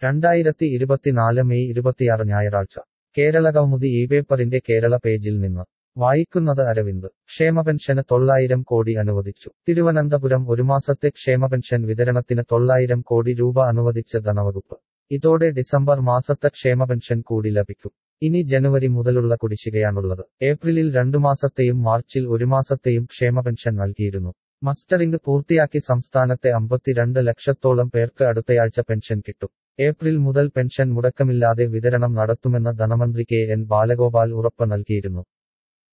രണ്ടായിരത്തി ഇരുപത്തിനാല് മെയ് ഇരുപത്തിയാറ് ഞായറാഴ്ച കേരള കൗമുദി ഈ പേപ്പറിന്റെ കേരള പേജിൽ നിന്ന് വായിക്കുന്നത് അരവിന്ദ് ക്ഷേമപെൻഷന് തൊള്ളായിരം കോടി അനുവദിച്ചു തിരുവനന്തപുരം ഒരു മാസത്തെ ക്ഷേമപെൻഷൻ വിതരണത്തിന് തൊള്ളായിരം കോടി രൂപ അനുവദിച്ച ധനവകുപ്പ് ഇതോടെ ഡിസംബർ മാസത്തെ ക്ഷേമപെൻഷൻ കൂടി ലഭിക്കും ഇനി ജനുവരി മുതലുള്ള കുടിശ്ശികയാണുള്ളത് ഏപ്രിലിൽ രണ്ടു മാസത്തെയും മാർച്ചിൽ ഒരു മാസത്തെയും ക്ഷേമപെൻഷൻ നൽകിയിരുന്നു മസ്റ്ററിംഗ് പൂർത്തിയാക്കി സംസ്ഥാനത്തെ അമ്പത്തിരണ്ട് ലക്ഷത്തോളം പേർക്ക് അടുത്തയാഴ്ച പെൻഷൻ കിട്ടും ഏപ്രിൽ മുതൽ പെൻഷൻ മുടക്കമില്ലാതെ വിതരണം നടത്തുമെന്ന് ധനമന്ത്രി കെ എൻ ബാലഗോപാൽ ഉറപ്പ് നൽകിയിരുന്നു